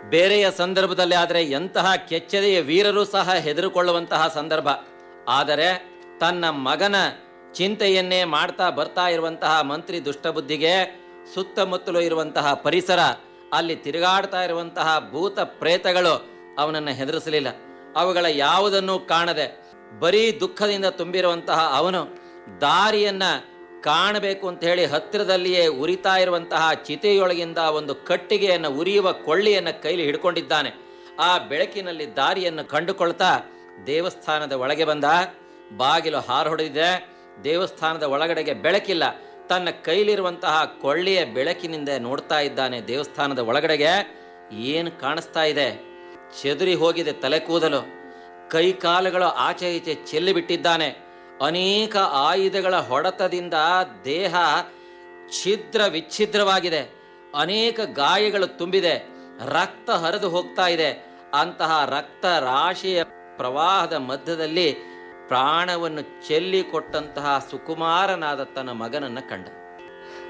ಬೇರೆಯ ಸಂದರ್ಭದಲ್ಲಿ ಆದರೆ ಎಂತಹ ಕೆಚ್ಚದೆಯ ವೀರರು ಸಹ ಹೆದರಿಕೊಳ್ಳುವಂತಹ ಸಂದರ್ಭ ಆದರೆ ತನ್ನ ಮಗನ ಚಿಂತೆಯನ್ನೇ ಮಾಡ್ತಾ ಬರ್ತಾ ಇರುವಂತಹ ಮಂತ್ರಿ ದುಷ್ಟಬುದ್ಧಿಗೆ ಸುತ್ತಮುತ್ತಲು ಇರುವಂತಹ ಪರಿಸರ ಅಲ್ಲಿ ತಿರುಗಾಡ್ತಾ ಇರುವಂತಹ ಭೂತ ಪ್ರೇತಗಳು ಅವನನ್ನು ಹೆದರಿಸಲಿಲ್ಲ ಅವುಗಳ ಯಾವುದನ್ನು ಕಾಣದೆ ಬರೀ ದುಃಖದಿಂದ ತುಂಬಿರುವಂತಹ ಅವನು ದಾರಿಯನ್ನ ಕಾಣಬೇಕು ಅಂತ ಹೇಳಿ ಹತ್ತಿರದಲ್ಲಿಯೇ ಉರಿತಾ ಇರುವಂತಹ ಚಿತೆಯೊಳಗಿಂದ ಒಂದು ಕಟ್ಟಿಗೆಯನ್ನು ಉರಿಯುವ ಕೊಳ್ಳಿಯನ್ನು ಕೈಲಿ ಹಿಡ್ಕೊಂಡಿದ್ದಾನೆ ಆ ಬೆಳಕಿನಲ್ಲಿ ದಾರಿಯನ್ನು ಕಂಡುಕೊಳ್ತಾ ದೇವಸ್ಥಾನದ ಒಳಗೆ ಬಂದ ಬಾಗಿಲು ಹಾರೊಡೆದಿದೆ ದೇವಸ್ಥಾನದ ಒಳಗಡೆಗೆ ಬೆಳಕಿಲ್ಲ ತನ್ನ ಕೈಲಿರುವಂತಹ ಕೊಳ್ಳಿಯ ಬೆಳಕಿನಿಂದ ನೋಡ್ತಾ ಇದ್ದಾನೆ ದೇವಸ್ಥಾನದ ಒಳಗಡೆಗೆ ಏನು ಕಾಣಿಸ್ತಾ ಇದೆ ಚೆದುರಿ ಹೋಗಿದೆ ತಲೆ ಕೂದಲು ಕೈ ಕಾಲುಗಳು ಆಚೆ ಈಚೆ ಚೆಲ್ಲಿ ಬಿಟ್ಟಿದ್ದಾನೆ ಅನೇಕ ಆಯುಧಗಳ ಹೊಡೆತದಿಂದ ದೇಹ ಛಿದ್ರ ವಿಚ್ಛಿದ್ರವಾಗಿದೆ ಅನೇಕ ಗಾಯಗಳು ತುಂಬಿದೆ ರಕ್ತ ಹರಿದು ಹೋಗ್ತಾ ಇದೆ ಅಂತಹ ರಕ್ತ ರಾಶಿಯ ಪ್ರವಾಹದ ಮಧ್ಯದಲ್ಲಿ ಪ್ರಾಣವನ್ನು ಚೆಲ್ಲಿ ಕೊಟ್ಟಂತಹ ಸುಕುಮಾರನಾದ ತನ್ನ ಮಗನನ್ನ ಕಂಡ